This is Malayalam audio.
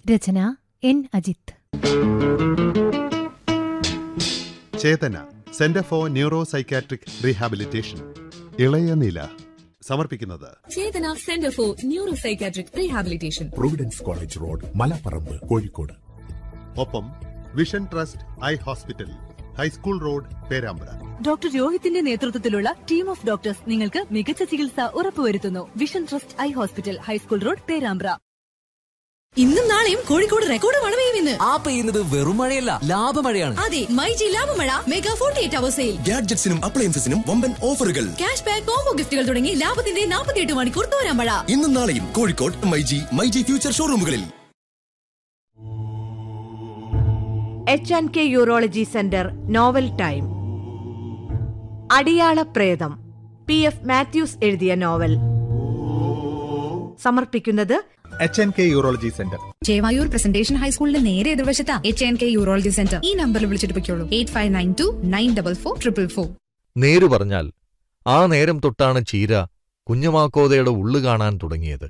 Rachana N Ajith Chetana centre for neuro psychiatric rehabilitation ഇളയ നില സമർപ്പിക്കുന്നത് Chetana centre for neuro psychiatric rehabilitation providence college road Malaparamba Kozhikode ഒപ്പം vision trust eye hospital high school road Perambra doctor രോഹിത്തിന്റെ നേതൃത്വത്തിലുള്ള ടീം ഓഫ് ഡോക്ടേഴ്സ് നിങ്ങൾക്ക് മികച്ച ചികിത്സ ഉറപ്പുവരുത്തുന്നു vision trust eye hospital high school road Perambra ഇന്നും നാളെയും കോഴിക്കോട് റെക്കോർഡ് മഴ പെയ്യുമെന്ന് ആ പെയ്യുന്നത് വെറും മഴയല്ല ലാഭമഴയാണ് അതെ മൈജി ലാഭമഴ mega forty eight hour sale ഗാഡ്ജറ്റ്സിനും അപ്ലയൻസസിനും വമ്പൻ ഓഫറുകൾ ക്യാഷ് ബാക്ക് കോംബോ ഗിഫ്റ്റുകൾ തുടങ്ങി ലാഭത്തിന്റെ നാൽപ്പത്തിയെട്ട് മണിക്കൂർ തോരാൻ മഴ ഇന്നും നാളെയും കോഴിക്കോട് മൈജി മൈജി ഫ്യൂച്ചർ ഷോറൂമുകളിൽ H and K urology centre novel time അടിയാള പ്രേതം പി എഫ് മാത്യൂസ് എഴുതിയ നോവൽ സമർപ്പിക്കുന്നത് H N K urology centre Chevayur presentation ഹൈസ്കൂളിന്റെ നേരെ എതിർവശത്താ H N K urology centre ഈ നമ്പറിൽ വിളിച്ചിട്ട് പൊയ്ക്കോളൂ eight five nine two nine double four triple four നേരു പറഞ്ഞാൽ ആ നേരം തൊട്ടാണ് ചീര കുഞ്ഞമാക്കോതയുടെ ഉള്ളു കാണാൻ തുടങ്ങിയത്